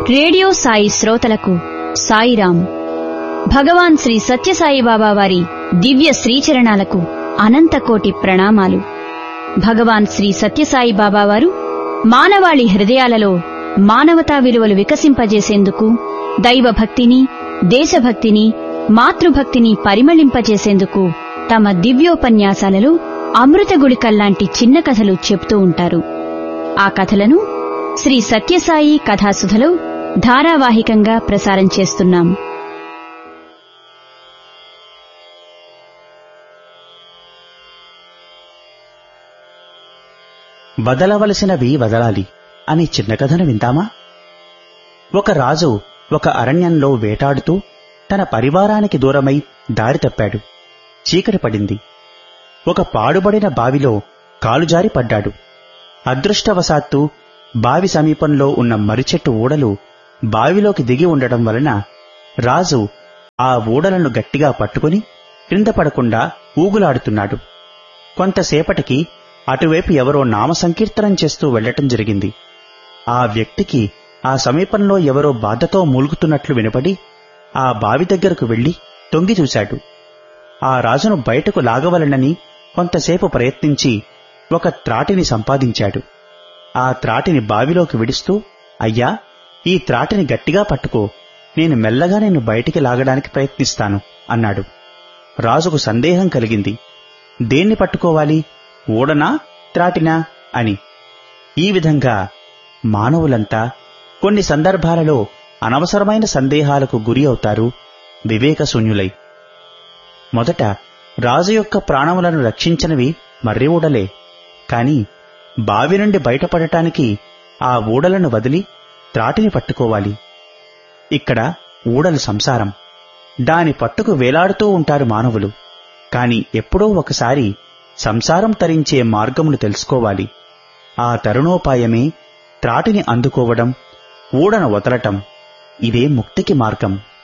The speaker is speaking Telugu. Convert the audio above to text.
రేడియో సాయి శ్రోతలకు సాయిరాం భగవాన్ శ్రీ సత్యసాయి బాబా వారి దివ్య శ్రీచరణాలకు అనంతకోటి ప్రణామాలు భగవాన్ శ్రీ సత్యసాయి బాబా వారు మానవాళి హృదయాలలో మానవతా విలువలు వికసింపజేసేందుకు దైవభక్తిని దేశభక్తిని మాతృభక్తిని పరిమళింపజేసేందుకు తమ దివ్యోపన్యాసాలలో అమృత గుళికల్లాంటి చిన్న కథలు చెప్తూ ఉంటారు ఆ కథలను శ్రీ సత్యసాయి కథాసుధలో ధారావాహికంగా ప్రసారం చేస్తున్నాం వదలవలసినవి వదలాలి అనే చిన్న కథను విందామా ఒక రాజు ఒక అరణ్యంలో వేటాడుతూ తన పరివారానికి దూరమై దారి తప్పాడు చీకటి పడింది ఒక పాడుబడిన బావిలో కాలుజారి పడ్డాడు అదృష్టవశాత్తు బావి సమీపంలో ఉన్న మరిచెట్టు ఊడలు బావిలోకి దిగి ఉండడం వలన రాజు ఆ ఊడలను గట్టిగా పట్టుకుని క్రింద పడకుండా ఊగులాడుతున్నాడు కొంతసేపటికి అటువైపు ఎవరో నామ సంకీర్తనం చేస్తూ వెళ్లటం జరిగింది ఆ వ్యక్తికి ఆ సమీపంలో ఎవరో బాధతో మూలుగుతున్నట్లు వినపడి ఆ బావి దగ్గరకు వెళ్లి తొంగి చూశాడు ఆ రాజును బయటకు లాగవలనని కొంతసేపు ప్రయత్నించి ఒక త్రాటిని సంపాదించాడు ఆ త్రాటిని బావిలోకి విడుస్తూ అయ్యా ఈ త్రాటిని గట్టిగా పట్టుకో నేను మెల్లగా నిన్ను బయటికి లాగడానికి ప్రయత్నిస్తాను అన్నాడు రాజుకు సందేహం కలిగింది దేన్ని పట్టుకోవాలి ఊడనా త్రాటినా అని ఈ విధంగా మానవులంతా కొన్ని సందర్భాలలో అనవసరమైన సందేహాలకు గురి అవుతారు వివేకశూన్యులై మొదట రాజు యొక్క ప్రాణములను రక్షించనివి మర్రి ఊడలే కాని బావి నుండి బయటపడటానికి ఆ ఊడలను వదిలి త్రాటిని పట్టుకోవాలి ఇక్కడ ఊడలు సంసారం దాని పట్టుకు వేలాడుతూ ఉంటారు మానవులు కాని ఎప్పుడో ఒకసారి సంసారం తరించే మార్గమును తెలుసుకోవాలి ఆ తరుణోపాయమే త్రాటిని అందుకోవడం ఊడను వదలటం ఇదే ముక్తికి మార్గం